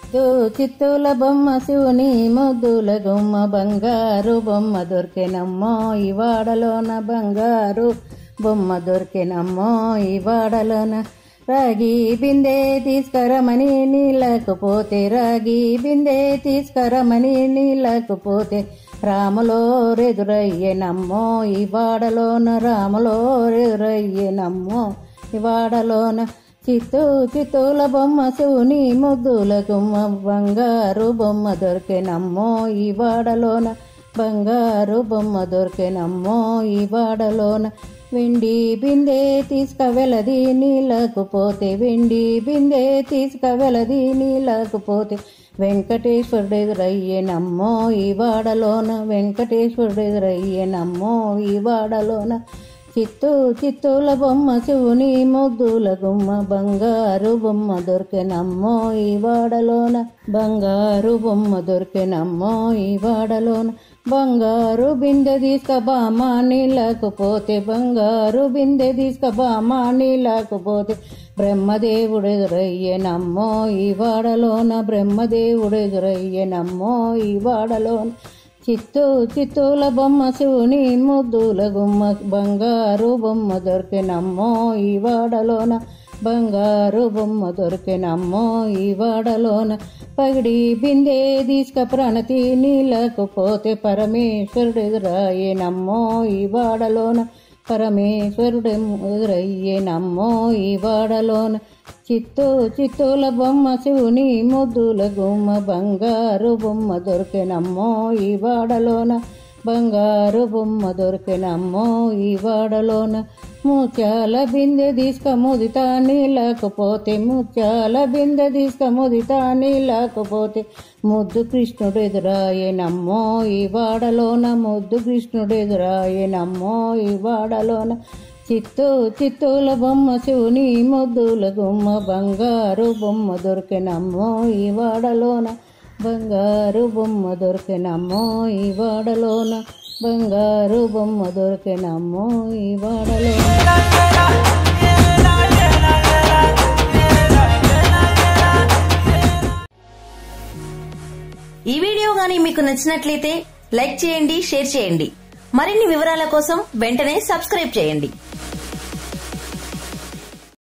చిత్తూ చిత్తూల బొమ్మ శివుని ముద్దుల గుమ్మ బంగారు బొమ్మ దొరికెనమ్మో ఈ వాడలోన బంగారు బొమ్మ దొరికెనమ్మో ఈ వాడలోన రాగి బిందె తీసుకరమని నీళ్ళకు పోతే రాగి బిందె తీసుకరమని నీళ్ళకు పోతే రాములో రెదురయ్యనమ్మో ఈ వాడలోన రాములో రెదురయ్యనమ్మో ఈ వాడలోన చిత్తూ చిత్తూల బొమ్మ శివుని ముద్దుల గుమ్మ బంగారు బొమ్మ దొరికెనమ్మో ఈ వాడలోన బంగారు బొమ్మ దొరికెనమ్మో ఈ వాడలోన వెండి బిందె తీసుక వెలది నీళ్ళకు పోతే వెండి బిందె తీసుక వెలది నీళ్ళకు పోతే వెంకటేశ్వరుడు ఎదురయ్యేనమ్మో ఈ వాడలోన వెంకటేశ్వరుడు ఎదురయ్యేనమ్మో ఈ వాడలోన చిత్తూ చిత్తూల బొమ్మ శివుని ముద్దుల గుమ్మ బంగారు బొమ్మ దొరికెనమ్మో ఈ వాడలోన బంగారు బొమ్మ దొరికెనమ్మో ఈ వాడలోన బంగారు బిందె తీసుక బామ నీళ్ళకు పోతే బంగారు బిందె తీసుక బామ నీళ్ళకు పోతే బ్రహ్మదేవుడు ఎదురయ్యేనమ్మో ఈ వాడలోన బ్రహ్మదేవుడు ఎదురయ్యేనమ్మో ఈ వాడలోన చిత్తూ చిత్తూల బొమ్మ శివుని ముద్దుల గుమ్మ బంగారు బొమ్మ దొరికినమ్మో ఈ వాడలోన బంగారు బొమ్మ దొరికినమ్మో ఈ వాడలోన పగిడి బిందె తీసుక ప్రణతి నీళ్ళకు పోతే పరమేశ్వరుడు ఎదురాయేనమ్మో ఈ వాడలోన పరమేశ్వరుడు ఎదురయ్యేనమ్మో ఈ వాడలోన చిత్తూ చిత్తూల బొమ్మ శివుని ముద్దుల గుమ్మ బంగారు బొమ్మ దొరికినమ్మో ఈ వాడలోన బంగారు బొమ్మ దొరికినమ్మో ఈ వాడలోన ముత్యాల బిందె తీసుక ముదితా నీళ్ళకపోతే ముత్యాల బిందె తీసుక ముదితా నీళ్ళకపోతే ముద్దు కృష్ణుడు ఎదురాయేనమ్మో ఈ వాడలోన ముద్దు కృష్ణుడు ఎదురాయేనమ్మో ఈ వాడలోన చిత్తూ చిత్తూల బొమ్మ శివుని ముద్దుల గుమ్మ బంగారు బొమ్మ దొరికినమ్మో ఈ వాడలోన బంగారు బొమ్మ దొరికినమ్మో ఈ వాడలోన బంగారు బొమ్మ దొరికినమ్మో ఈ వాడలోన ఈ వీడియో గానీ మీకు నచ్చినట్లయితే లైక్ చేయండి షేర్ చేయండి మరిన్ని వివరాల కోసం వెంటనే సబ్స్క్రైబ్ చేయండి